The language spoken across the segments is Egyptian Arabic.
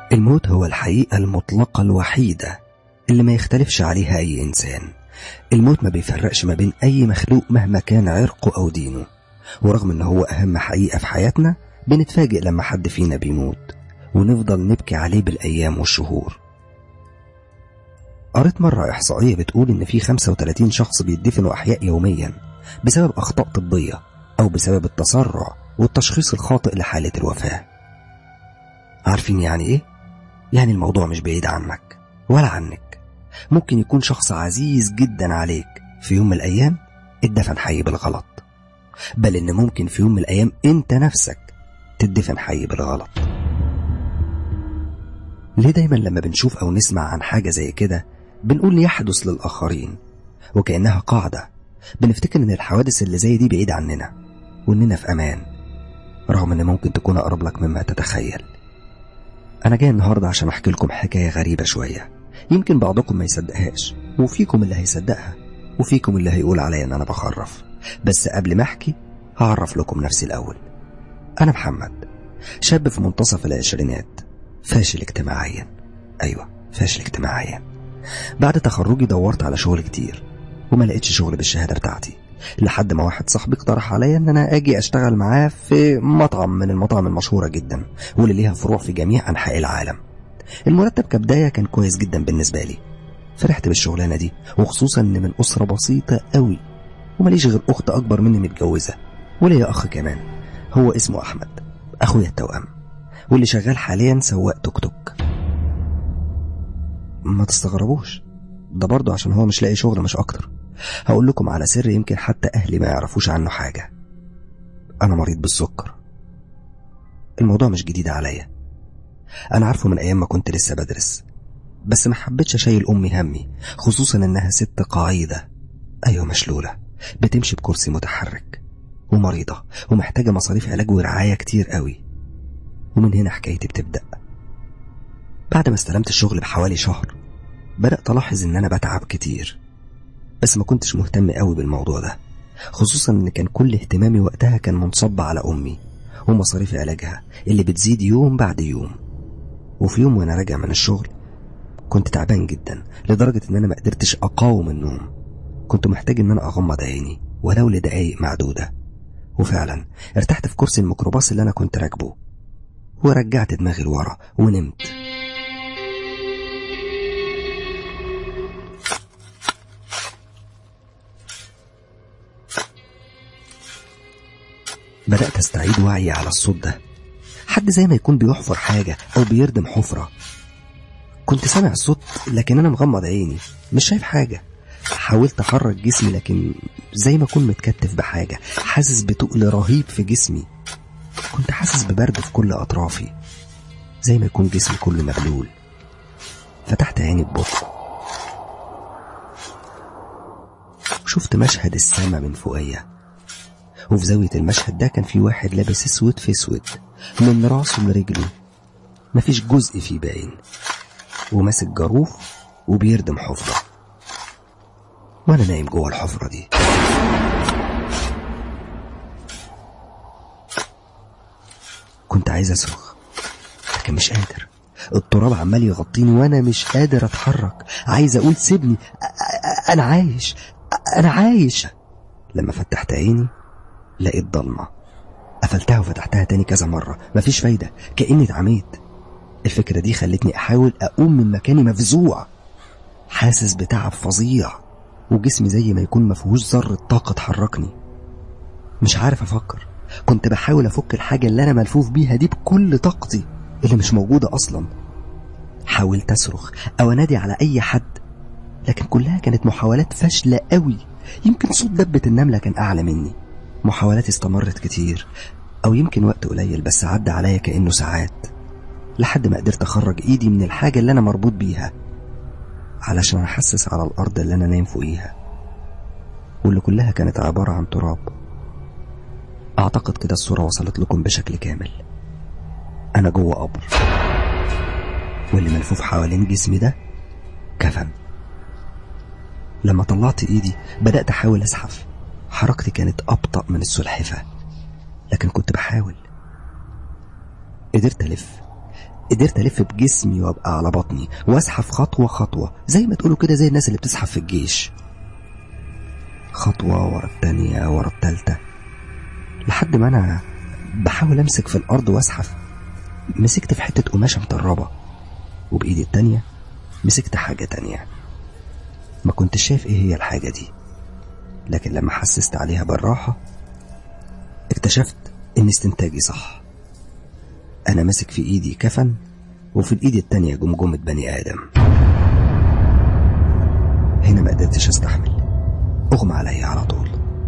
الموت هو الحقيقة المطلقة الوحيدة اللي ما يختلفش عليها أي إنسان الموت ما بيفرقش ما بين أي مخلوق مهما كان عرقه أو دينه ورغم إن هو أهم حقيقة في حياتنا بنتفاجئ لما حد فينا بيموت ونفضل نبكي عليه بالأيام والشهور قريت مرة إحصائية بتقول إن في 35 شخص بيدفنوا أحياء يوميا بسبب أخطاء طبية أو بسبب التسرع والتشخيص الخاطئ لحالة الوفاة عارفين يعني إيه؟ يعني الموضوع مش بعيد عنك ولا عنك ممكن يكون شخص عزيز جدا عليك في يوم من الأيام اتدفن حي بالغلط بل إن ممكن في يوم من الأيام أنت نفسك تدفن حي بالغلط ليه دايما لما بنشوف أو نسمع عن حاجة زي كده بنقول يحدث للآخرين وكأنها قاعدة بنفتكر إن الحوادث اللي زي دي بعيد عننا وإننا في أمان رغم إن ممكن تكون أقرب لك مما تتخيل أنا جاي النهاردة عشان أحكي لكم حكاية غريبة شوية يمكن بعضكم ما يصدقهاش وفيكم اللي هيصدقها وفيكم اللي هيقول عليا إن أنا بخرف بس قبل ما أحكي هعرف لكم نفسي الأول أنا محمد شاب في منتصف العشرينات فاشل اجتماعيا أيوة فاشل اجتماعيا بعد تخرجي دورت على شغل كتير وما لقيتش شغل بالشهادة بتاعتي لحد ما واحد صاحبي اقترح عليا ان انا اجي اشتغل معاه في مطعم من المطاعم المشهورة جدا واللي ليها فروع في جميع انحاء العالم المرتب كبداية كان كويس جدا بالنسبة لي فرحت بالشغلانة دي وخصوصا ان من اسرة بسيطة قوي ومليش غير اخت اكبر مني متجوزة وليا اخ كمان هو اسمه احمد اخويا التوأم واللي شغال حاليا سواق توك توك ما تستغربوش ده برضه عشان هو مش لاقي شغل مش اكتر هقول لكم على سر يمكن حتى اهلي ما يعرفوش عنه حاجه انا مريض بالسكر الموضوع مش جديد عليا انا عارفه من ايام ما كنت لسه بدرس بس ما حبيتش اشيل امي همي خصوصا انها ست قعيده ايوه مشلوله بتمشي بكرسي متحرك ومريضه ومحتاجه مصاريف علاج ورعايه كتير قوي ومن هنا حكايتي بتبدا بعد ما استلمت الشغل بحوالي شهر بدأت ألاحظ إن أنا بتعب كتير بس ما كنتش مهتم قوي بالموضوع ده خصوصا إن كان كل اهتمامي وقتها كان منصب على أمي ومصاريف علاجها اللي بتزيد يوم بعد يوم وفي يوم وأنا راجع من الشغل كنت تعبان جدا لدرجة إن أنا ما قدرتش أقاوم النوم كنت محتاج إن أنا أغمض عيني ولو لدقايق معدودة وفعلا ارتحت في كرسي الميكروباص اللي أنا كنت راكبه ورجعت دماغي لورا ونمت بدأت أستعيد وعي على الصوت ده حد زي ما يكون بيحفر حاجة أو بيردم حفرة كنت سامع الصوت لكن أنا مغمض عيني مش شايف حاجة حاولت أحرك جسمي لكن زي ما أكون متكتف بحاجة حاسس بتقل رهيب في جسمي كنت حاسس ببرد في كل أطرافي زي ما يكون جسمي كله مبلول فتحت عيني ببطء شفت مشهد السما من فوقيا وفي زاوية المشهد ده كان في واحد لابس اسود في اسود من راسه لرجله مفيش جزء فيه باين وماسك جاروف وبيردم حفرة وانا نايم جوه الحفرة دي كنت عايز اصرخ لكن مش قادر التراب عمال يغطيني وانا مش قادر اتحرك عايز اقول سيبني أ- أ- انا عايش أ- انا عايش لما فتحت عيني لقيت ضلمة قفلتها وفتحتها تاني كذا مرة مفيش فايدة كأني اتعميت الفكرة دي خلتني أحاول أقوم من مكاني مفزوع حاسس بتعب فظيع وجسمي زي ما يكون مفهوش ذرة طاقة تحركني مش عارف أفكر كنت بحاول أفك الحاجة اللي أنا ملفوف بيها دي بكل طاقتي اللي مش موجودة أصلا حاولت أصرخ أو أنادي على أي حد لكن كلها كانت محاولات فاشلة قوي يمكن صوت دبة النملة كان أعلى مني محاولاتي استمرت كتير أو يمكن وقت قليل بس عدى عليا كأنه ساعات لحد ما قدرت أخرج إيدي من الحاجة اللي أنا مربوط بيها علشان أحسس على الأرض اللي أنا نايم فوقيها واللي كلها كانت عبارة عن تراب أعتقد كده الصورة وصلت لكم بشكل كامل أنا جوه قبر واللي ملفوف حوالين جسمي ده كفن لما طلعت إيدي بدأت أحاول أزحف حركتي كانت أبطأ من السلحفة لكن كنت بحاول قدرت ألف قدرت الف بجسمي وابقى على بطني واسحف خطوه خطوه زي ما تقولوا كده زي الناس اللي بتزحف في الجيش خطوه ورا التانيه ورا التالته لحد ما انا بحاول امسك في الارض واسحف مسكت في حته قماشه مطربه وبايدي التانيه مسكت حاجه تانيه ما كنتش شايف ايه هي الحاجه دي لكن لما حسست عليها بالراحه اكتشفت ان استنتاجي صح انا ماسك في ايدي كفن وفي الايد التانية جمجمة بني ادم هنا ما قدرتش استحمل اغمى عليا على طول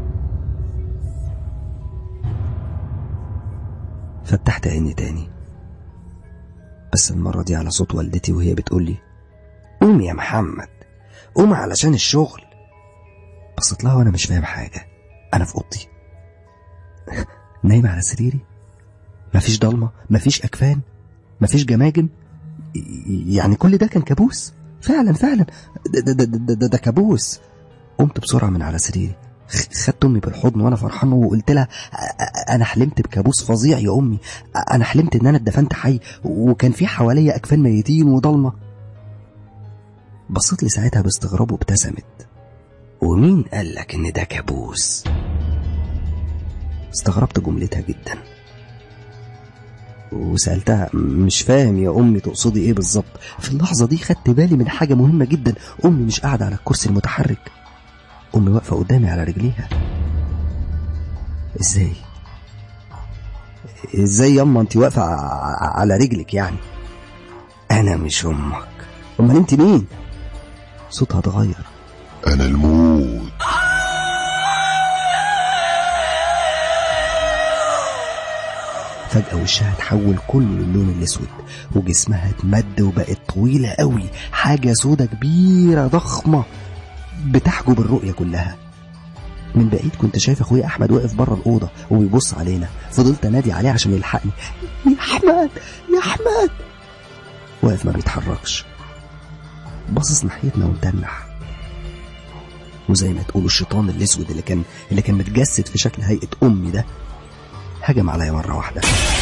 فتحت عيني تاني بس المرة دي على صوت والدتي وهي بتقولي قوم يا محمد قوم علشان الشغل بصيت لها وانا مش فاهم حاجة انا في اوضتي نايم على سريري مفيش ضلمة مفيش أكفان مفيش جماجم يعني كل ده كان كابوس فعلا فعلا ده, ده, ده, ده, ده, ده كابوس قمت بسرعة من على سريري خدت امي بالحضن وانا فرحان وقلت لها انا حلمت بكابوس فظيع يا امي انا حلمت ان انا اتدفنت حي وكان في حواليا اكفان ميتين وضلمه بصيت لي ساعتها باستغراب وابتسمت ومين قال لك ان ده كابوس استغربت جملتها جدا وسألتها مش فاهم يا أمي تقصدي إيه بالظبط في اللحظة دي خدت بالي من حاجة مهمة جدا أمي مش قاعدة على الكرسي المتحرك أمي واقفة قدامي على رجليها إزاي إزاي ياما أنت واقفة على رجلك يعني أنا مش أمك أمال أنت مين صوتها اتغير أنا الموت فجأة وشها اتحول كله للون الأسود وجسمها اتمد وبقت طويلة قوي حاجة سودة كبيرة ضخمة بتحجب الرؤية كلها من بعيد كنت شايف اخويا احمد واقف بره الاوضه وبيبص علينا فضلت انادي عليه عشان يلحقني يا احمد يا احمد واقف ما بيتحركش باصص ناحيتنا ومتنح وزي ما تقولوا الشيطان الاسود اللي كان اللي كان متجسد في شكل هيئه امي ده هجم عليا مرة واحدة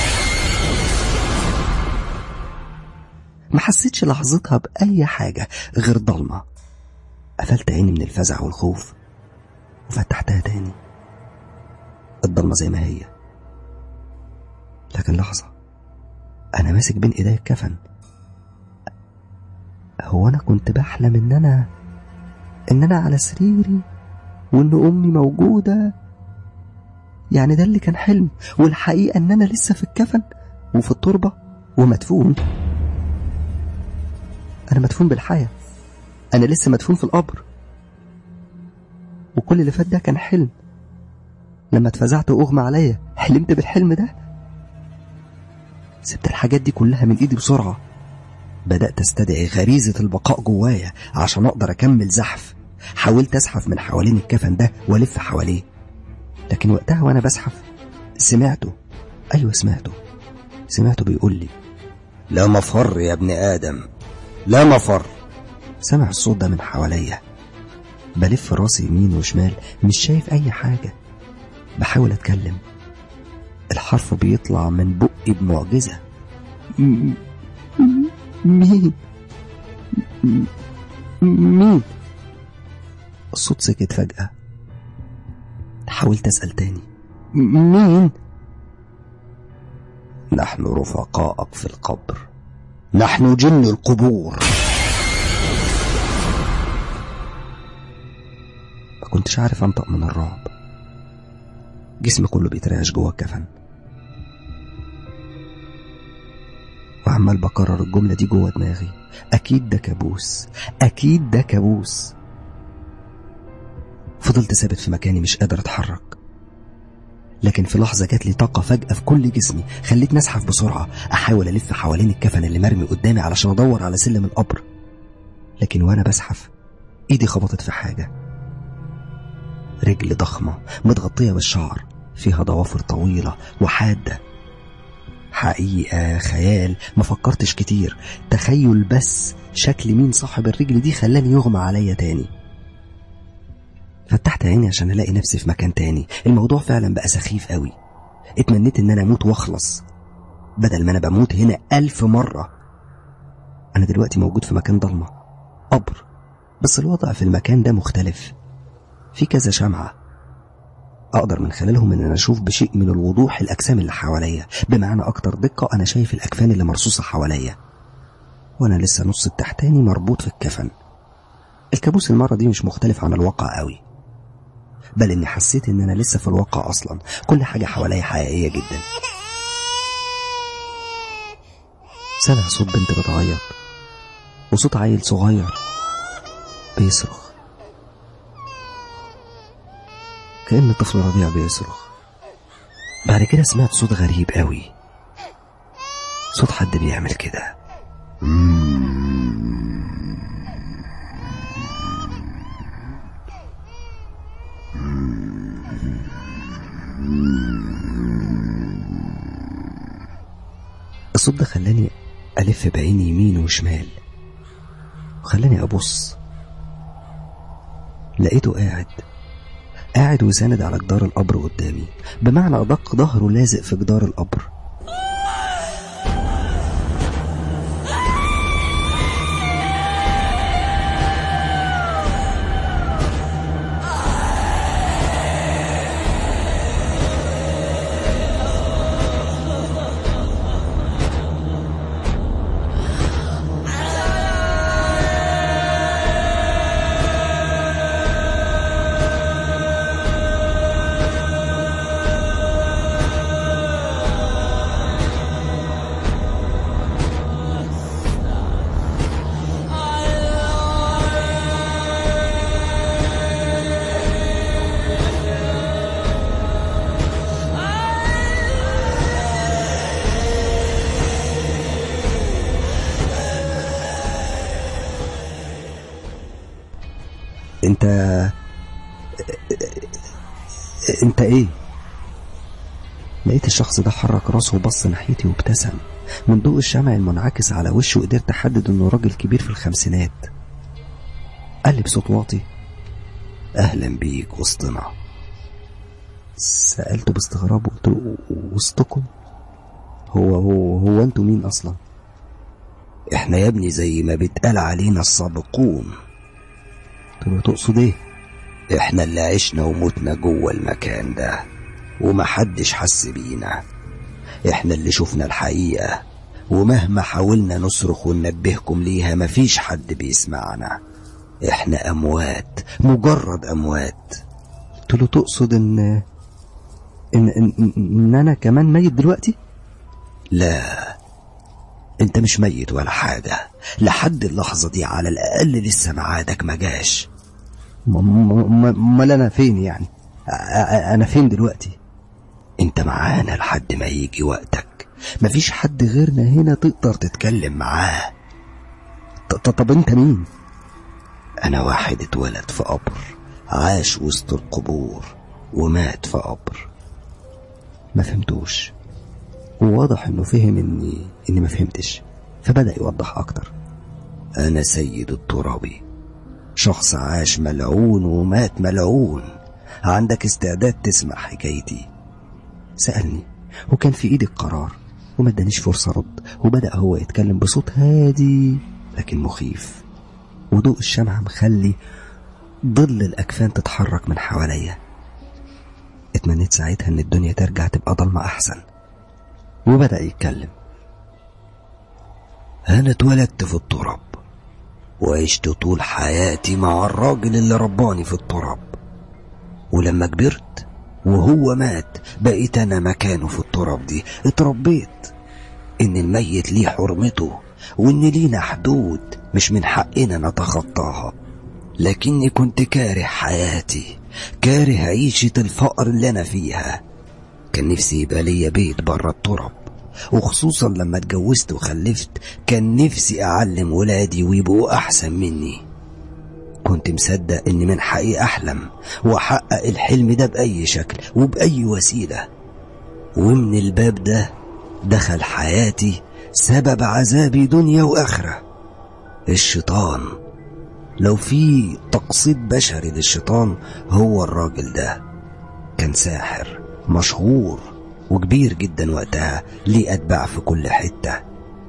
ما حسيتش لحظتها بأي حاجة غير ضلمة قفلت عيني من الفزع والخوف وفتحتها تاني الضلمة زي ما هي لكن لحظة أنا ماسك بين إيدي الكفن هو أنا كنت بحلم إن أنا إن أنا على سريري وإن أمي موجودة يعني ده اللي كان حلم والحقيقة إن أنا لسه في الكفن وفي التربة ومدفون أنا مدفون بالحياة أنا لسه مدفون في القبر وكل اللي فات ده كان حلم لما اتفزعت وأغمى عليا حلمت بالحلم ده سبت الحاجات دي كلها من إيدي بسرعة بدأت استدعي غريزة البقاء جوايا عشان أقدر أكمل زحف حاولت أزحف من حوالين الكفن ده وألف حواليه لكن وقتها وانا بزحف سمعته ايوه سمعته سمعته بيقول لي لا مفر يا ابن ادم لا مفر سمع الصوت ده من حواليا بلف راسي يمين وشمال مش شايف اي حاجه بحاول اتكلم الحرف بيطلع من بقي بمعجزه مين مين الصوت سكت فجاه حاولت أسأل تاني مين؟ نحن رفقاءك في القبر نحن جن القبور ما كنتش عارف أنطق من الرعب جسمي كله بيترعش جوه الكفن وعمال بكرر الجملة دي جوه دماغي أكيد ده كابوس أكيد ده كابوس فضلت ثابت في مكاني مش قادر اتحرك لكن في لحظة جات لي طاقة فجأة في كل جسمي خليتني أزحف بسرعة أحاول ألف حوالين الكفن اللي مرمي قدامي علشان أدور على سلم القبر لكن وأنا بزحف إيدي خبطت في حاجة رجل ضخمة متغطية بالشعر فيها ضوافر طويلة وحادة حقيقة خيال ما فكرتش كتير تخيل بس شكل مين صاحب الرجل دي خلاني يغمى عليا تاني فتحت عيني عشان الاقي نفسي في مكان تاني الموضوع فعلا بقى سخيف قوي اتمنيت ان انا اموت واخلص بدل ما انا بموت هنا الف مرة أنا دلوقتي موجود في مكان ضلمة قبر بس الوضع في المكان ده مختلف في كذا شمعة أقدر من خلالهم إن أنا أشوف بشيء من الوضوح الأجسام اللي حواليا بمعنى أكتر دقة أنا شايف الأكفان اللي مرصوصة حواليا وأنا لسه نص التحتاني مربوط في الكفن الكابوس المرة دي مش مختلف عن الواقع قوي بل إني حسيت إن أنا لسه في الواقع أصلا كل حاجة حواليا حقيقية جدا سامع صوت بنت بتعيط وصوت عيل صغير بيصرخ كأن طفل رضيع بيصرخ بعد كده سمعت صوت غريب قوي صوت حد بيعمل كده الصوت ده خلاني ألف بعيني يمين وشمال وخلاني أبص لقيته قاعد قاعد وساند على جدار القبر قدامي بمعنى أدق ظهره لازق في جدار القبر انت انت ايه لقيت الشخص ده حرك راسه وبص ناحيتي وابتسم من ضوء الشمع المنعكس على وشه قدرت احدد انه راجل كبير في الخمسينات قال لي بصوت واطي اهلا بيك وسطنا سالته باستغراب وقلت له وسطكم هو هو هو انتوا مين اصلا احنا يا ابني زي ما بيتقال علينا السابقون قلت له تقصد ايه احنا اللي عشنا ومتنا جوه المكان ده ومحدش حس بينا احنا اللي شفنا الحقيقة ومهما حاولنا نصرخ وننبهكم ليها مفيش حد بيسمعنا احنا اموات مجرد اموات قلت له تقصد ان ان ان, إن انا كمان ميت دلوقتي لا انت مش ميت ولا حاجة لحد اللحظة دي على الأقل لسه معادك ما جاش امال انا فين يعني انا فين دلوقتي انت معانا لحد ما يجي وقتك مفيش حد غيرنا هنا تقدر تتكلم معاه طب انت مين انا واحد اتولد في قبر عاش وسط القبور ومات في قبر ما فهمتوش وواضح انه فهم اني اني ما فهمتش فبدا يوضح اكتر انا سيد الترابي شخص عاش ملعون ومات ملعون عندك استعداد تسمع حكايتي سألني وكان في ايدي القرار وما ادانيش فرصة رد وبدأ هو يتكلم بصوت هادي لكن مخيف وضوء الشمعة مخلي ظل الأكفان تتحرك من حواليا اتمنيت ساعتها ان الدنيا ترجع تبقى ضلمة أحسن وبدأ يتكلم أنا اتولدت في التراب وعشت طول حياتي مع الراجل اللي رباني في التراب ولما كبرت وهو مات بقيت أنا مكانه في التراب دي اتربيت إن الميت ليه حرمته وإن لينا حدود مش من حقنا نتخطاها لكني كنت كاره حياتي كاره عيشة الفقر اللي أنا فيها كان نفسي يبقى ليا بيت بره التراب وخصوصا لما اتجوزت وخلفت كان نفسي أعلم ولادي ويبقوا أحسن مني كنت مصدق إن من حقي أحلم وأحقق الحلم ده بأي شكل وبأي وسيلة ومن الباب ده دخل حياتي سبب عذابي دنيا وآخرة الشيطان لو في تقصيد بشري للشيطان هو الراجل ده كان ساحر مشهور وكبير جدا وقتها ليه أتباع في كل حتة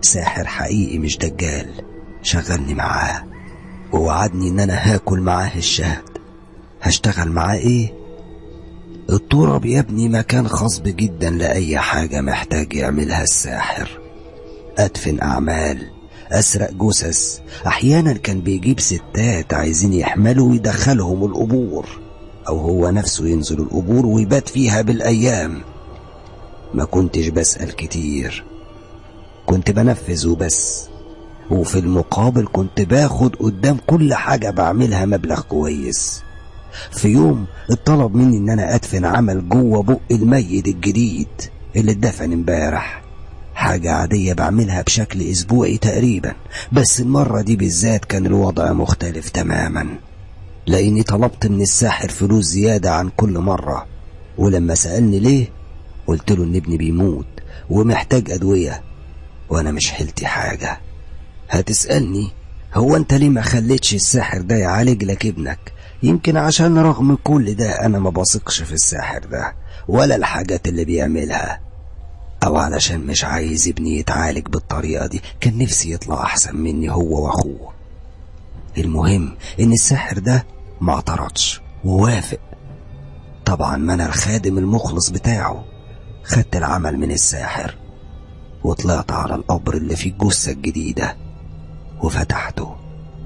ساحر حقيقي مش دجال شغلني معاه ووعدني ان انا هاكل معاه الشهد هشتغل معاه ايه التراب يا ابني مكان خصب جدا لأي حاجة محتاج يعملها الساحر أدفن أعمال أسرق جثث أحيانا كان بيجيب ستات عايزين يحملوا ويدخلهم القبور أو هو نفسه ينزل القبور ويبات فيها بالأيام ما كنتش بسأل كتير كنت بنفذ وبس وفي المقابل كنت باخد قدام كل حاجة بعملها مبلغ كويس في يوم اتطلب مني ان انا ادفن عمل جوه بق الميت الجديد اللي اتدفن امبارح حاجة عادية بعملها بشكل اسبوعي تقريبا بس المرة دي بالذات كان الوضع مختلف تماما لاني طلبت من الساحر فلوس زيادة عن كل مرة ولما سألني ليه قلت له ان ابني بيموت ومحتاج ادوية وانا مش حيلتي حاجة هتسألني هو انت ليه ما خليتش الساحر ده يعالج لك ابنك يمكن عشان رغم كل ده انا ما بثقش في الساحر ده ولا الحاجات اللي بيعملها او علشان مش عايز ابني يتعالج بالطريقة دي كان نفسي يطلع احسن مني هو واخوه المهم ان الساحر ده ما اعترضش ووافق طبعا ما انا الخادم المخلص بتاعه خدت العمل من الساحر وطلعت على القبر اللي فيه الجثة الجديدة وفتحته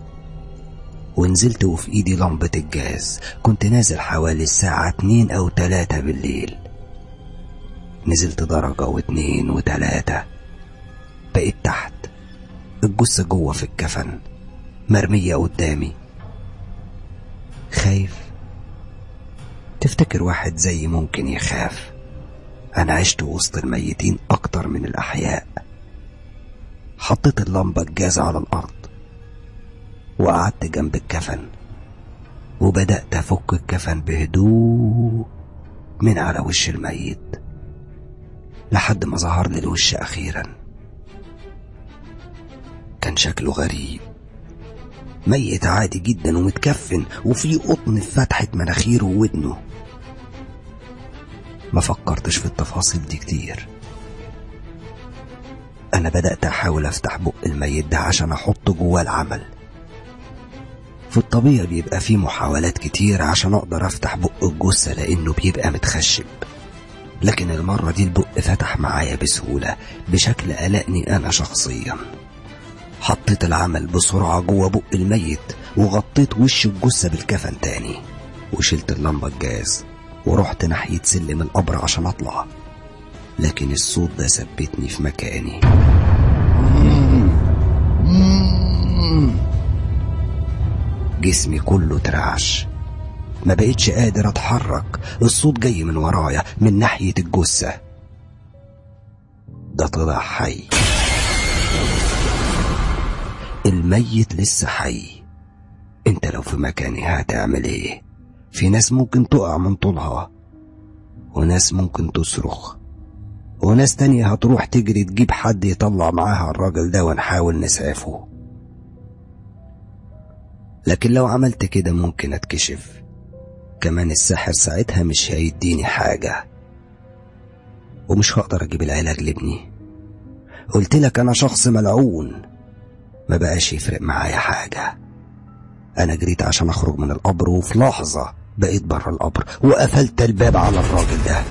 ونزلت وفي ايدي لمبة الجاز كنت نازل حوالي الساعة اتنين او تلاتة بالليل نزلت درجة واتنين وتلاتة بقيت تحت الجثة جوه في الكفن مرمية قدامي خايف تفتكر واحد زي ممكن يخاف أنا عشت وسط الميتين أكتر من الأحياء حطيت اللمبة الجاز على الأرض وقعدت جنب الكفن وبدأت أفك الكفن بهدوء من على وش الميت لحد ما ظهر لي الوش أخيرا كان شكله غريب ميت عادي جدا ومتكفن وفي قطن في فتحة مناخيره وودنه ما فكرتش في التفاصيل دي كتير أنا بدأت أحاول أفتح بق الميت ده عشان أحطه جواه العمل في الطبيعي بيبقى فيه محاولات كتير عشان أقدر أفتح بق الجثة لأنه بيبقى متخشب لكن المرة دي البق فتح معايا بسهولة بشكل قلقني أنا شخصيا حطيت العمل بسرعة جوه بق الميت وغطيت وش الجثة بالكفن تاني وشلت اللمبة الجاز ورحت ناحية سلم القبر عشان أطلع لكن الصوت ده ثبتني في مكاني جسمي كله ترعش ما بقتش قادر اتحرك الصوت جاي من ورايا من ناحية الجثة ده طلع حي الميت لسه حي انت لو في مكاني هتعمل ايه في ناس ممكن تقع من طولها وناس ممكن تصرخ وناس تانية هتروح تجري تجيب حد يطلع معاها الراجل ده ونحاول نسعفه لكن لو عملت كده ممكن اتكشف كمان الساحر ساعتها مش هيديني حاجة ومش هقدر اجيب العلاج لابني قلت لك انا شخص ملعون ما بقاش يفرق معايا حاجة انا جريت عشان اخرج من القبر وفي لحظة بقيت بره القبر وقفلت الباب على الراجل ده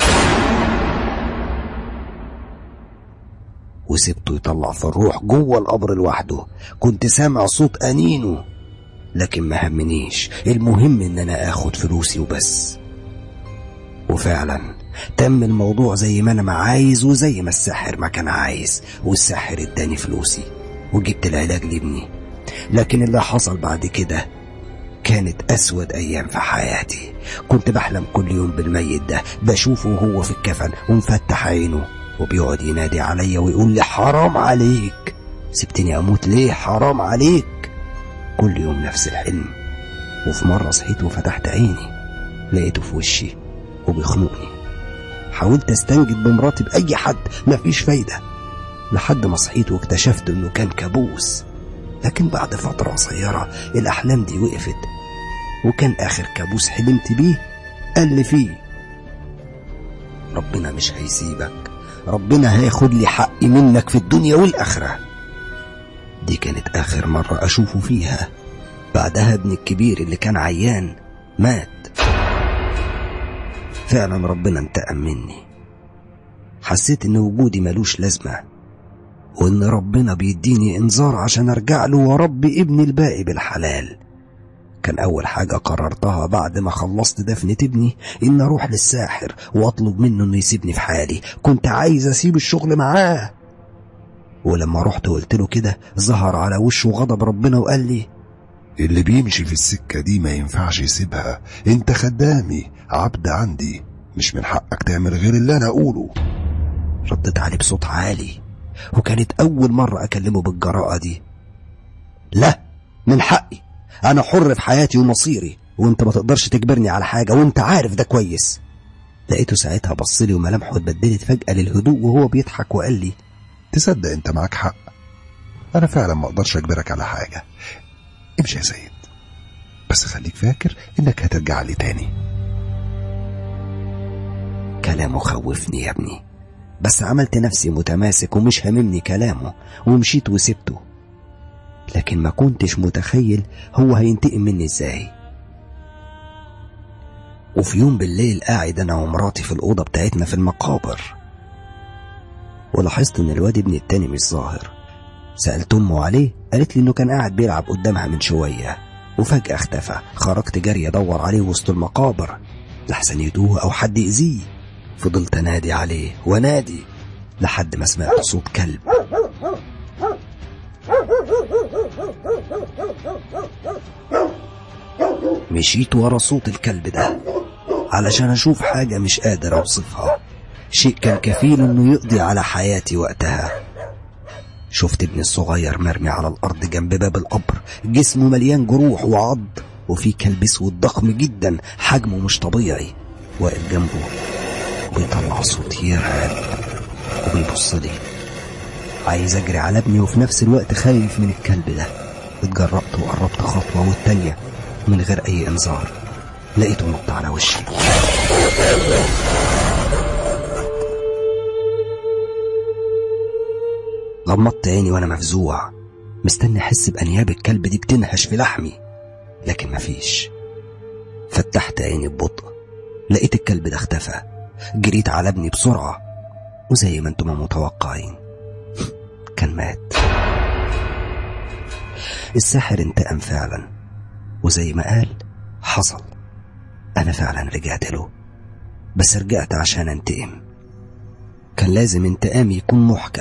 وسبته يطلع في الروح جوه القبر لوحده كنت سامع صوت انينه لكن ما همنيش المهم ان انا اخد فلوسي وبس وفعلا تم الموضوع زي ما انا ما عايز وزي ما الساحر ما كان عايز والساحر اداني فلوسي وجبت العلاج لابني لكن اللي حصل بعد كده كانت أسود أيام في حياتي كنت بحلم كل يوم بالميت ده بشوفه وهو في الكفن ومفتح عينه وبيقعد ينادي عليا ويقول لي حرام عليك سبتني أموت ليه حرام عليك كل يوم نفس الحلم وفي مرة صحيت وفتحت عيني لقيته في وشي وبيخنقني حاولت استنجد بمراتي بأي حد مفيش فايدة لحد ما صحيت واكتشفت انه كان كابوس لكن بعد فترة قصيرة الأحلام دي وقفت وكان آخر كابوس حلمت بيه قال لي فيه ربنا مش هيسيبك ربنا هياخد لي حقي منك في الدنيا والآخرة دي كانت آخر مرة أشوفه فيها بعدها ابني الكبير اللي كان عيان مات فعلا ربنا انتقم مني حسيت ان وجودي ملوش لازمة وان ربنا بيديني انذار عشان ارجع له واربي ابني الباقي بالحلال كان اول حاجة قررتها بعد ما خلصت دفنة ابني ان اروح للساحر واطلب منه انه يسيبني في حالي كنت عايز اسيب الشغل معاه ولما رحت وقلت له كده ظهر على وشه غضب ربنا وقال لي اللي بيمشي في السكة دي ما ينفعش يسيبها انت خدامي عبد عندي مش من حقك تعمل غير اللي انا اقوله ردت عليه بصوت عالي وكانت أول مرة أكلمه بالجراءة دي لا من حقي أنا حر في حياتي ومصيري وأنت ما تقدرش تجبرني على حاجة وأنت عارف ده كويس لقيته ساعتها بصلي وملامحه اتبدلت فجأة للهدوء وهو بيضحك وقال لي تصدق انت معاك حق انا فعلا ما اقدرش اجبرك على حاجة امشي يا سيد بس خليك فاكر انك هترجع لي تاني كلامه خوفني يا ابني بس عملت نفسي متماسك ومش هاممني كلامه ومشيت وسبته لكن ما كنتش متخيل هو هينتقم مني ازاي وفي يوم بالليل قاعد انا ومراتي في الاوضه بتاعتنا في المقابر ولاحظت ان الواد ابني التاني مش ظاهر سالت امه عليه قالت لي انه كان قاعد بيلعب قدامها من شويه وفجاه اختفى خرجت جري ادور عليه وسط المقابر لحسن يتوه او حد يأذيه فضلت انادي عليه ونادي لحد ما سمعت صوت كلب مشيت ورا صوت الكلب ده علشان اشوف حاجة مش قادر اوصفها شيء كان كفيل انه يقضي على حياتي وقتها شفت ابني الصغير مرمي على الارض جنب باب القبر جسمه مليان جروح وعض وفي كلب اسود ضخم جدا حجمه مش طبيعي واقف جنبه وبيطلع صوت يرعب وبيبص لي عايز اجري على ابني وفي نفس الوقت خايف من الكلب ده اتجرأت وقربت خطوة والتانية من غير أي إنذار لقيته نط على وشي غمضت عيني وأنا مفزوع مستني أحس بأنياب الكلب دي بتنهش في لحمي لكن مفيش فتحت عيني ببطء لقيت الكلب ده اختفى جريت على ابني بسرعة وزي ما انتم متوقعين كان مات الساحر انتقم فعلا وزي ما قال حصل انا فعلا رجعت له بس رجعت عشان انتقم كان لازم انتقامي يكون محكم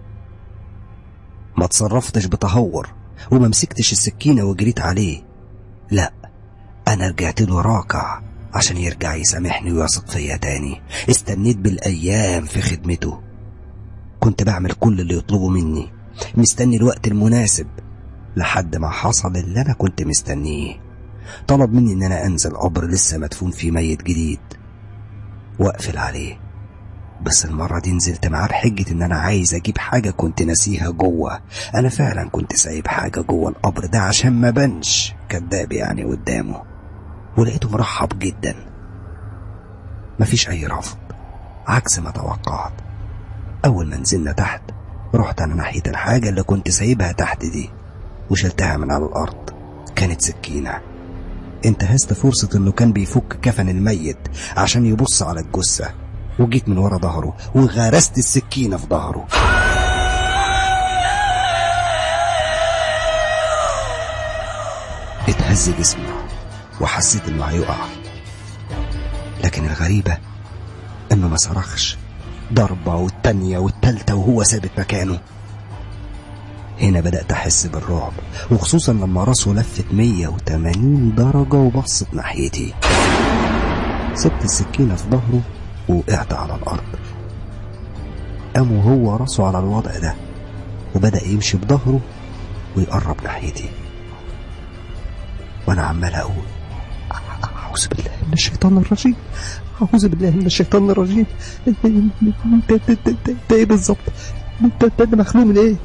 ما تصرفتش بتهور وما مسكتش السكينة وجريت عليه لا انا رجعت له راكع عشان يرجع يسامحني ويثق فيا تاني استنيت بالايام في خدمته كنت بعمل كل اللي يطلبه مني مستني الوقت المناسب لحد ما حصل اللي انا كنت مستنيه طلب مني ان انا انزل قبر لسه مدفون فيه ميت جديد واقفل عليه بس المرة دي نزلت معاه بحجة ان انا عايز اجيب حاجة كنت ناسيها جوه انا فعلا كنت سايب حاجة جوه القبر ده عشان ما بنش كداب يعني قدامه ولقيته مرحب جدا مفيش اي رفض عكس ما توقعت اول ما نزلنا تحت رحت انا ناحية الحاجة اللي كنت سايبها تحت دي وشلتها من على الارض كانت سكينة انتهزت فرصة انه كان بيفك كفن الميت عشان يبص على الجثة وجيت من ورا ظهره وغرست السكينة في ظهره اتهز جسمي وحسيت انه هيقع لكن الغريبة انه ما صرخش ضربة والتانية والتالتة وهو ثابت مكانه هنا بدأت أحس بالرعب وخصوصا لما راسه لفت 180 درجة وبصت ناحيتي سبت السكينة في ظهره ووقعت على الأرض قام وهو راسه على الوضع ده وبدأ يمشي بظهره ويقرب ناحيتي وأنا عمال أقول أعوذ بالله من الشيطان الرجيم أعوذ بالله من الشيطان الرجيم أنت أنت إيه بالظبط؟ أنت أنت مخلوق من إيه؟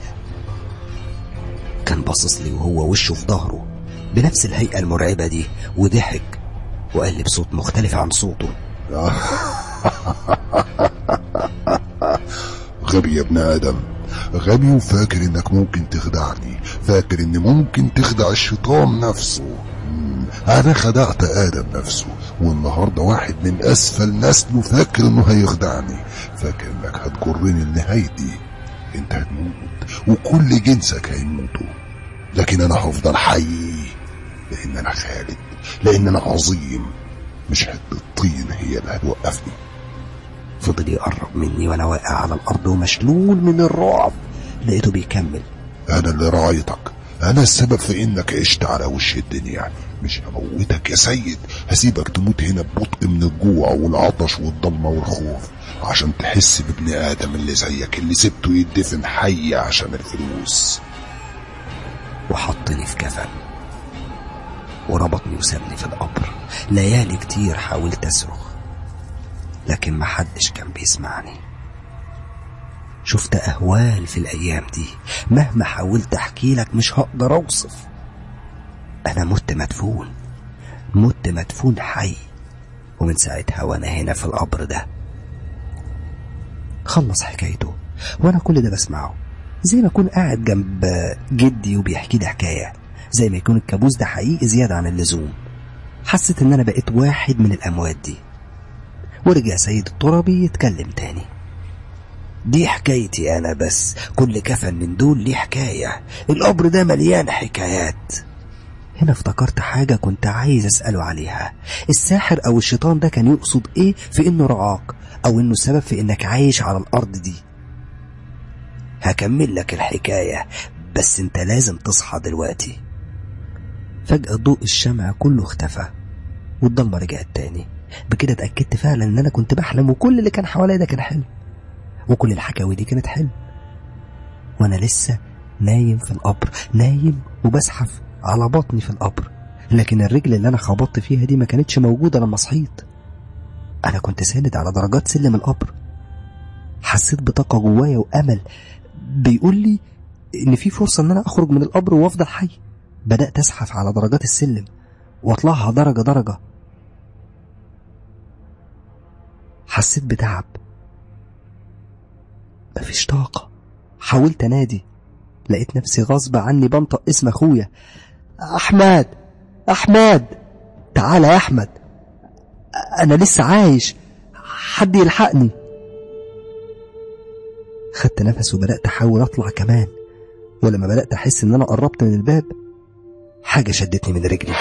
كان باصص لي وهو وشه في ظهره بنفس الهيئة المرعبة دي وضحك وقال لي بصوت مختلف عن صوته غبي يا ابن آدم غبي وفاكر انك ممكن تخدعني فاكر ان ممكن تخدع الشيطان نفسه مم، انا خدعت ادم نفسه والنهارده واحد من اسفل نسله فاكر انه هيخدعني فاكر انك هتجرني لنهايتي انت هتموت وكل جنسك هيموتوا لكن انا هفضل حي لان انا خالد لان انا عظيم مش حته الطين هي اللي هتوقفني فضل يقرب مني وانا واقع على الارض ومشلول من الرعب لقيته بيكمل انا اللي راعيتك انا السبب في انك عشت على وش الدنيا مش هموتك يا سيد هسيبك تموت هنا ببطء من الجوع والعطش والضلمه والخوف عشان تحس بابن ادم اللي زيك اللي سبته يدفن حي عشان الفلوس وحطني في كفن وربطني وسابني في القبر ليالي كتير حاولت اصرخ لكن محدش كان بيسمعني شفت اهوال في الايام دي مهما حاولت احكي لك مش هقدر اوصف انا مت مدفون مت مدفون حي ومن ساعتها وانا هنا في القبر ده خلص حكايته وانا كل ده بسمعه زي ما اكون قاعد جنب جدي وبيحكي لي حكايه زي ما يكون الكابوس ده حقيقي زياده عن اللزوم حسيت ان انا بقيت واحد من الاموات دي ورجع سيد الترابي يتكلم تاني دي حكايتي انا بس كل كفن من دول ليه حكايه القبر ده مليان حكايات هنا افتكرت حاجة كنت عايز أسأله عليها الساحر أو الشيطان ده كان يقصد إيه في إنه رعاك أو إنه السبب في إنك عايش على الأرض دي هكمل لك الحكاية بس أنت لازم تصحى دلوقتي فجأة ضوء الشمع كله اختفى والضلمة رجعت تاني بكده اتأكدت فعلا إن أنا كنت بحلم وكل اللي كان حواليا ده كان حلم وكل الحكاوي دي كانت حلم وأنا لسه نايم في القبر نايم وبزحف على بطني في القبر لكن الرجل اللي انا خبطت فيها دي ما كانتش موجوده لما صحيت انا كنت ساند على درجات سلم القبر حسيت بطاقه جوايا وامل بيقول لي ان في فرصه ان انا اخرج من القبر وافضل حي بدات ازحف على درجات السلم واطلعها درجه درجه حسيت بتعب مفيش طاقه حاولت انادي لقيت نفسي غصب عني بنطق اسم اخويا احمد احمد تعالى يا احمد انا لسه عايش حد يلحقني خدت نفس وبدات احاول اطلع كمان ولما بدات احس ان انا قربت من الباب حاجه شدتني من رجلي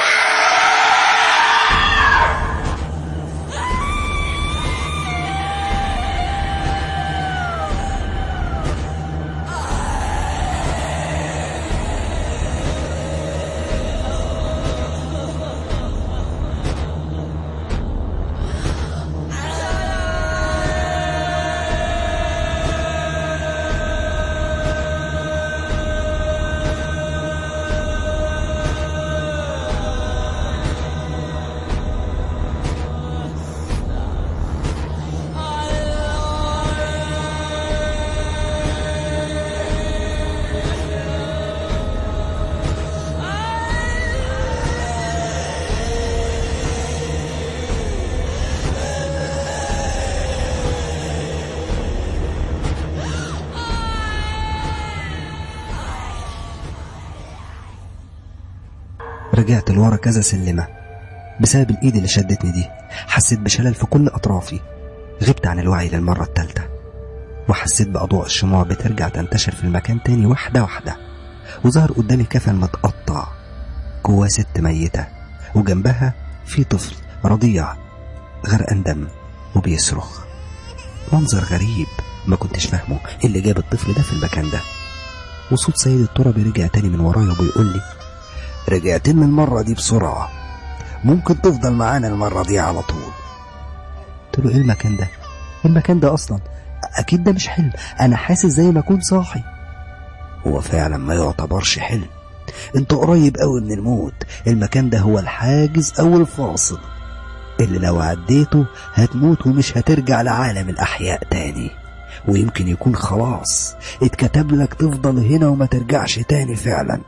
رجعت لورا كذا سلمة بسبب الإيد اللي شدتني دي حسيت بشلل في كل أطرافي غبت عن الوعي للمرة التالتة وحسيت بأضواء الشموع بترجع تنتشر في المكان تاني واحدة واحدة وظهر قدامي كفن متقطع جواه ست ميتة وجنبها في طفل رضيع غرقان دم وبيصرخ منظر غريب ما كنتش فاهمه إيه اللي جاب الطفل ده في المكان ده وصوت سيد التربي رجع تاني من ورايا وبيقول لي رجعت لنا المرة دي بسرعة ممكن تفضل معانا المرة دي على طول قلت له ايه المكان ده إيه المكان ده اصلا اكيد ده مش حلم انا حاسس زي ما اكون صاحي هو فعلا ما يعتبرش حلم انت قريب قوي من الموت المكان ده هو الحاجز او الفاصل اللي لو عديته هتموت ومش هترجع لعالم الاحياء تاني ويمكن يكون خلاص اتكتب لك تفضل هنا وما ترجعش تاني فعلا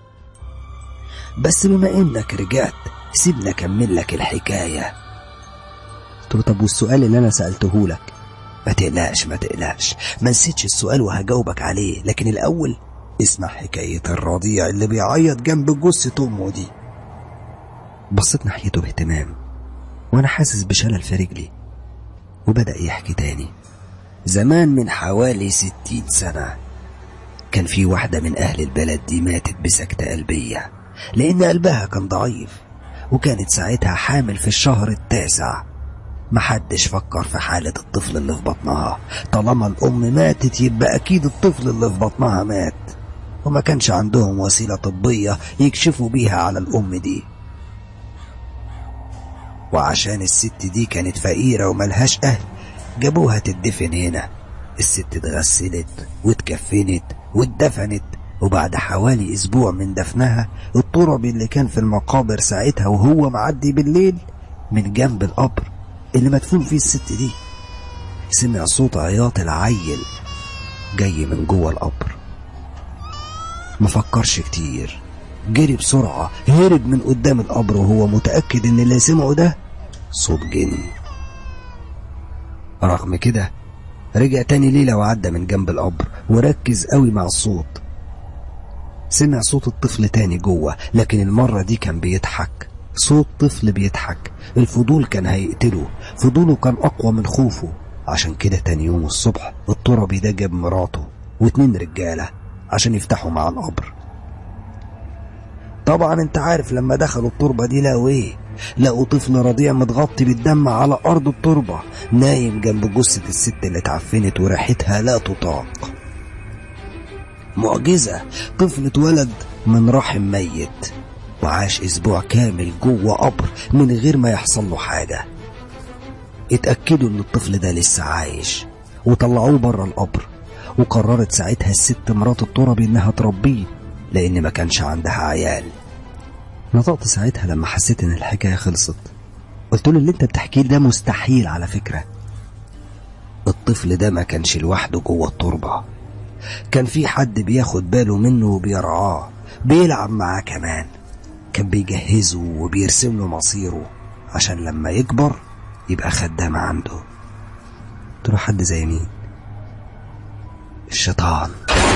بس بما انك رجعت سيبنا اكمل لك الحكايه قلت له طب والسؤال اللي انا سالته لك ما تقلقش ما تقلقش ما نسيتش السؤال وهجاوبك عليه لكن الأول اسمع حكاية الرضيع اللي بيعيط جنب جثة أمه دي بصيت ناحيته باهتمام وأنا حاسس بشلل في رجلي وبدأ يحكي تاني زمان من حوالي ستين سنة كان في واحدة من أهل البلد دي ماتت بسكتة قلبية لأن قلبها كان ضعيف وكانت ساعتها حامل في الشهر التاسع محدش فكر في حالة الطفل اللي في بطنها طالما الأم ماتت يبقى أكيد الطفل اللي في بطنها مات وما كانش عندهم وسيلة طبية يكشفوا بيها على الأم دي وعشان الست دي كانت فقيرة وملهاش أهل جابوها تدفن هنا الست اتغسلت واتكفنت واتدفنت وبعد حوالي أسبوع من دفنها التراب اللي كان في المقابر ساعتها وهو معدي بالليل من جنب القبر اللي مدفون فيه الست دي سمع صوت عياط العيل جاي من جوه القبر ما فكرش كتير جري بسرعة هرب من قدام القبر وهو متأكد إن اللي سمعه ده صوت جن رغم كده رجع تاني ليلة وعدى من جنب القبر وركز قوي مع الصوت سمع صوت الطفل تاني جوه لكن المرة دي كان بيضحك صوت طفل بيضحك الفضول كان هيقتله فضوله كان أقوى من خوفه عشان كده تاني يوم الصبح التربي ده جاب مراته واتنين رجالة عشان يفتحوا مع القبر طبعا انت عارف لما دخلوا التربة دي لقوا ايه لقوا طفل رضيع متغطي بالدم على أرض التربة نايم جنب جثة الست اللي اتعفنت وريحتها لا تطاق معجزة طفل اتولد من رحم ميت وعاش أسبوع كامل جوه قبر من غير ما يحصل له حاجة اتأكدوا إن الطفل ده لسه عايش وطلعوه بره القبر وقررت ساعتها الست مرات التربي إنها تربيه لأن ما كانش عندها عيال نطقت ساعتها لما حسيت إن الحكاية خلصت قلت له اللي أنت بتحكيه ده مستحيل على فكرة الطفل ده ما كانش لوحده جوه التربة كان في حد بياخد باله منه وبيرعاه بيلعب معاه كمان كان بيجهزه وبيرسم له مصيره عشان لما يكبر يبقى خدام عنده قلت له حد زي مين الشيطان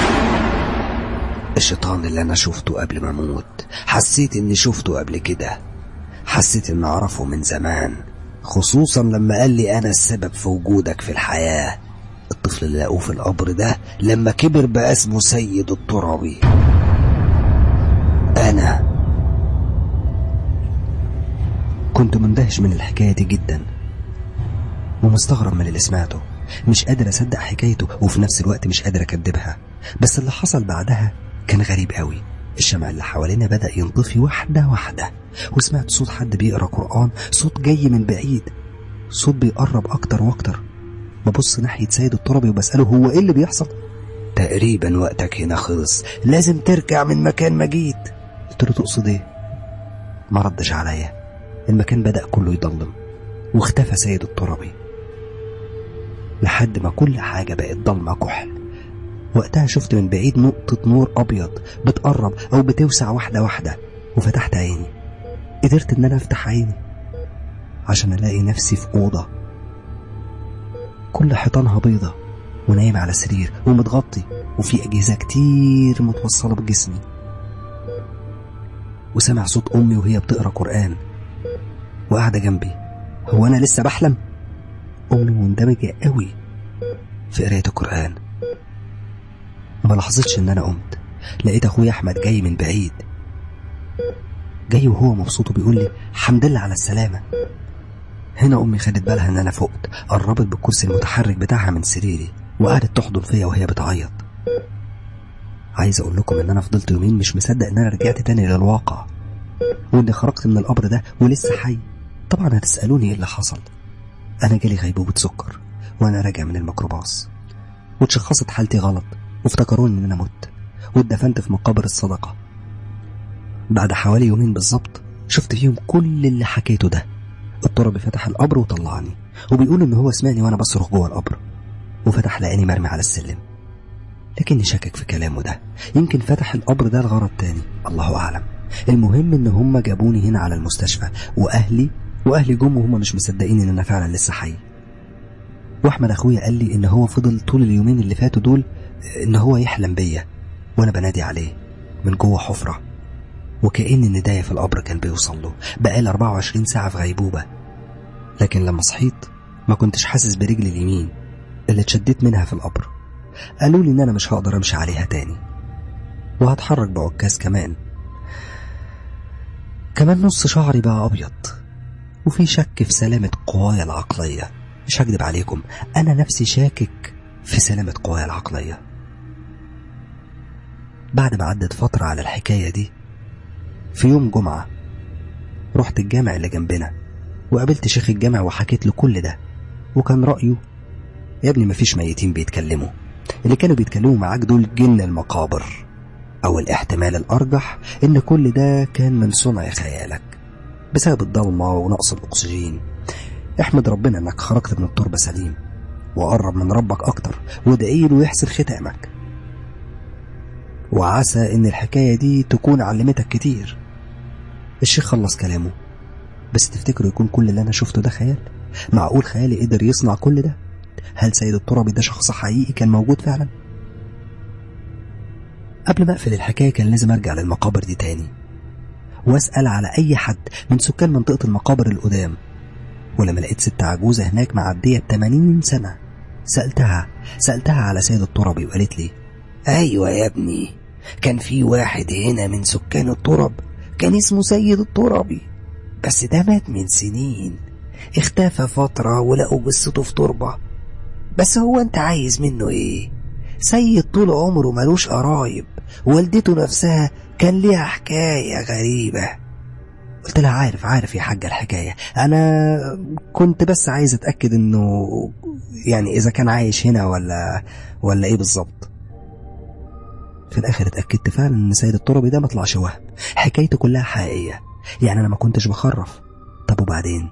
الشيطان اللي انا شفته قبل ما اموت حسيت اني شفته قبل كده حسيت اني اعرفه من زمان خصوصا لما قال لي انا السبب في وجودك في الحياه الطفل اللي لقوه في القبر ده لما كبر بقى اسمه سيد الترابي انا كنت مندهش من الحكايه دي جدا ومستغرب من اللي سمعته مش قادر اصدق حكايته وفي نفس الوقت مش قادر اكدبها بس اللي حصل بعدها كان غريب قوي الشمع اللي حوالينا بدأ ينطفي واحدة واحدة وسمعت صوت حد بيقرأ قرآن صوت جاي من بعيد صوت بيقرب أكتر وأكتر ببص ناحية سيد التربي وبسأله هو إيه اللي بيحصل تقريبا وقتك هنا خلص لازم ترجع من مكان ما جيت قلت له تقصد ايه ما ردش عليا المكان بدأ كله يضلم واختفى سيد التربي لحد ما كل حاجة بقت ضلمة كحل وقتها شفت من بعيد نقطة نور أبيض بتقرب أو بتوسع واحدة واحدة وفتحت عيني قدرت إن أنا أفتح عيني عشان ألاقي نفسي في أوضة كل حيطانها بيضة ونايم على سرير ومتغطي وفي أجهزة كتير متوصلة بجسمي وسمع صوت أمي وهي بتقرأ قرآن وقاعدة جنبي هو أنا لسه بحلم؟ أمي مندمجة قوي في قراية القرآن ما لاحظتش إن أنا قمت لقيت أخويا أحمد جاي من بعيد جاي وهو مبسوط وبيقول لي الحمد لله على السلامة هنا أمي خدت بالها إن أنا فقت قربت بالكرسي المتحرك بتاعها من سريري وقعدت تحضن فيا وهي بتعيط عايز أقول لكم إن أنا فضلت يومين مش مصدق إن أنا رجعت تاني للواقع وإني خرجت من القبر ده ولسه حي طبعا هتسألوني إيه اللي حصل أنا جالي غيبوبة سكر وأنا راجع من الميكروباص واتشخصت حالتي غلط وافتكروني إن أنا مت واتدفنت في مقابر الصدقة بعد حوالي يومين بالظبط شفت فيهم كل اللي حكيته ده التربي فتح القبر وطلعني وبيقول ان هو سمعني وانا بصرخ جوه القبر وفتح لقاني مرمي على السلم لكني شاكك في كلامه ده يمكن فتح القبر ده لغرض تاني الله اعلم المهم ان هم جابوني هنا على المستشفى واهلي واهلي جم وهم مش مصدقين ان انا فعلا لسه حي واحمد اخويا قال لي ان هو فضل طول اليومين اللي فاتوا دول ان هو يحلم بيا وانا بنادي عليه من جوه حفره وكأن النداية في القبر كان بيوصل له بقال 24 ساعة في غيبوبة لكن لما صحيت ما كنتش حاسس برجلي اليمين اللي اتشديت منها في القبر قالوا لي ان انا مش هقدر امشي عليها تاني وهتحرك بعكاز كمان كمان نص شعري بقى ابيض وفي شك في سلامة قوايا العقلية مش هكدب عليكم انا نفسي شاكك في سلامة قوايا العقلية بعد ما عدت فترة على الحكاية دي في يوم جمعة رحت الجامع اللي جنبنا وقابلت شيخ الجامع وحكيت له كل ده وكان رأيه يا ابني مفيش ميتين بيتكلموا اللي كانوا بيتكلموا معاك دول جن المقابر أو الاحتمال الأرجح إن كل ده كان من صنع خيالك بسبب الضلمة ونقص الأكسجين احمد ربنا إنك خرجت من التربة سليم وقرب من ربك أكتر وادعي له يحسن ختامك وعسى إن الحكاية دي تكون علمتك كتير الشيخ خلص كلامه بس تفتكروا يكون كل اللي أنا شفته ده خيال معقول خيالي قدر يصنع كل ده هل سيد الترابي ده شخص حقيقي كان موجود فعلا قبل ما اقفل الحكايه كان لازم ارجع للمقابر دي تاني واسال على اي حد من سكان منطقه المقابر القدام ولما لقيت ست عجوزه هناك معديه 80 سنه سالتها سالتها على سيد الترابي وقالت لي ايوه يا ابني كان في واحد هنا من سكان الترب كان اسمه سيد التربي بس ده مات من سنين اختفى فترة ولقوا جثته في تربة بس هو انت عايز منه ايه سيد طول عمره ملوش قرايب والدته نفسها كان ليها حكاية غريبة قلت لها عارف عارف يا حاجة الحكاية أنا كنت بس عايز أتأكد إنه يعني إذا كان عايش هنا ولا ولا إيه بالظبط في الآخر اتأكدت فعلا إن سيد التربي ده مطلعش وهم حكايته كلها حقيقية يعني أنا ما كنتش بخرف طب وبعدين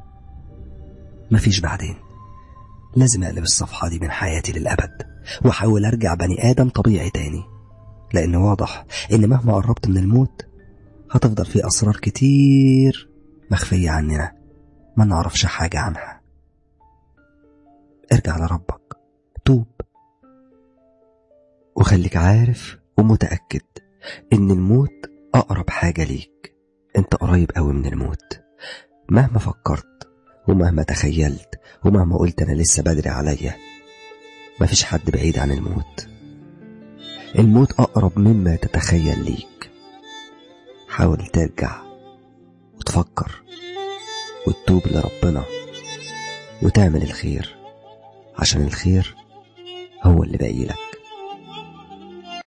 مفيش بعدين لازم أقلب الصفحة دي من حياتي للأبد وأحاول أرجع بني آدم طبيعي تاني لأن واضح إن مهما قربت من الموت هتفضل في أسرار كتير مخفية عننا ما نعرفش حاجة عنها ارجع لربك توب وخليك عارف ومتأكد إن الموت أقرب حاجة ليك أنت قريب قوي من الموت مهما فكرت ومهما تخيلت ومهما قلت أنا لسه بدري عليا مفيش حد بعيد عن الموت الموت أقرب مما تتخيل ليك حاول ترجع وتفكر وتتوب لربنا وتعمل الخير عشان الخير هو اللي باقي لك